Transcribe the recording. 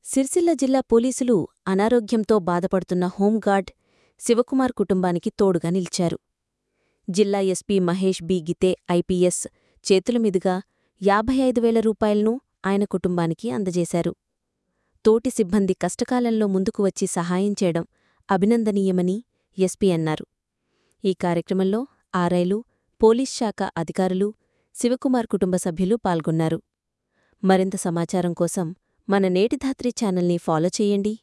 సిరిసిల్ల జిల్లా పోలీసులు అనారోగ్యంతో బాధపడుతున్న హోంగార్డ్ శివకుమార్ కుటుంబానికి తోడుగా నిలిచారు జిల్లా SP Mahesh B Gite IPS చేతుల మీదుగా యాభై ఐదు వేల రూపాయలను ఆయన కుటుంబానికి అందజేశారు తోటి సిబ్బంది కష్టకాలంలో ముందుకు వచ్చి సహాయం చేయడం అభినందనీయమని ఎస్పీ అన్నారు ఈ కార్యక్రమంలో ఆర్ఐలు పోలీస్ శాఖ అధికారులు శివకుమార్ కుటుంబ సభ్యులు పాల్గొన్నారు మరింత సమాచారం కోసం మన నేటిధాత్రి ఛానల్ని ఫాలో చేయండి